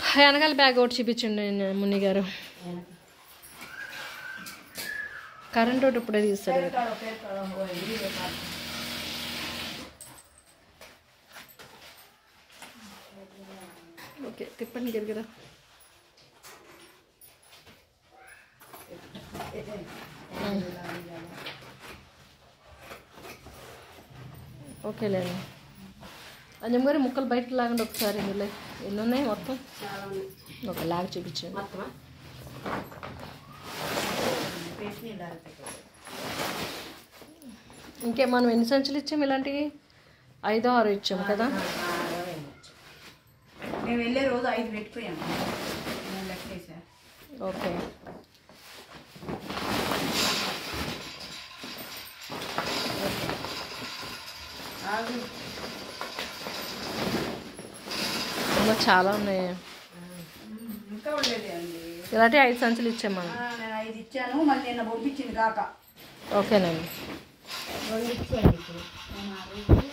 వెనకాల బ్యాగ్ ఒకటి చూపించండి నేను ముని గారు కరెంట్ ఒకటి ఇప్పుడే తీస్తాడు పేరుకాడ పేరుకాడ ఓ ఇది పెట్టాలి. ఓకే తిప్పండి గిరిగిరా ఓకేలేండి అంజమ్ గారి ముక్కలు బయటకు లాగండి ఒకసారి ఇందులో ఎన్ని ఉన్నాయి మొత్తం చాలా ఉన్నాయి. ఒక లాగ చూపించండి మొత్తమా పెట్టి ఇలా పెట్టాలి. ఇంకే మనం ఎన్ని సంచులు ఇచ్చాం ఇలాంటివి ఐదో ఆరు ఇచ్చాం కదా ఆ, అరవై ఉండొచ్చు. మేము వెళ్ళే రోజు ఐదు పెట్టిపోయాము నేను లెక్కేసా ఓకే ఆగు. అమ్మో, చాలా ఉన్నాయి ఉమ్, ఇంకా ఉండేది అండి ఇలాంటి ఐదు సంచులు ఇచ్చాం మనం ఆ, నేను ఐదు ఇచ్చాను మళ్ళీ నిన్న పంపించింది కాక ఓకేనండి రెండు ఇచ్చాను ఇప్పుడు నేను ఆ రోజు